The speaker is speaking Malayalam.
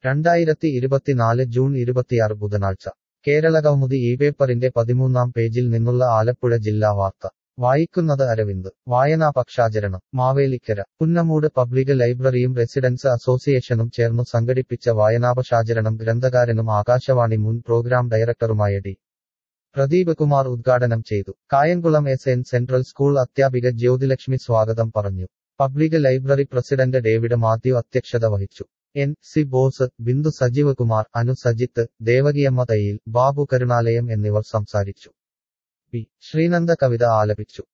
രണ്ടായിരത്തി ഇരുപത്തിനാല് ജൂൺ ഇരുപത്തിയാറ് ബുധനാഴ്ച കേരളകൗമുദി ഈ പേപ്പറിന്റെ പതിമൂന്നാം പേജിൽ നിന്നുള്ള ആലപ്പുഴ ജില്ലാ വാർത്ത വായിക്കുന്നത് അരവിന്ദ് വായനാ പക്ഷാചരണം മാവേലിക്കര പുന്നമൂട് പബ്ലിക് ലൈബ്രറിയും റെസിഡൻസ് അസോസിയേഷനും ചേർന്നു സംഘടിപ്പിച്ച വായനാപക്ഷാചരണം ഗ്രന്ഥകാരനും ആകാശവാണി മുൻ പ്രോഗ്രാം ഡയറക്ടറുമായ ഡി പ്രദീപ് കുമാർ ഉദ്ഘാടനം ചെയ്തു Kayamkulam S N central school അധ്യാപിക ജ്യോതിലക്ഷ്മി സ്വാഗതം പറഞ്ഞു public library president David Mathew അധ്യക്ഷത വഹിച്ചു എൻ സി ബോസ് ബിന്ദു സജീവ് കുമാർ അനു സജിത്ത് ദേവകിയമ്മ തയ്യിൽ ബാബു കരുണാലയം എന്നിവർ സംസാരിച്ചു പി ശ്രീനന്ദ കവിത ആലപിച്ചു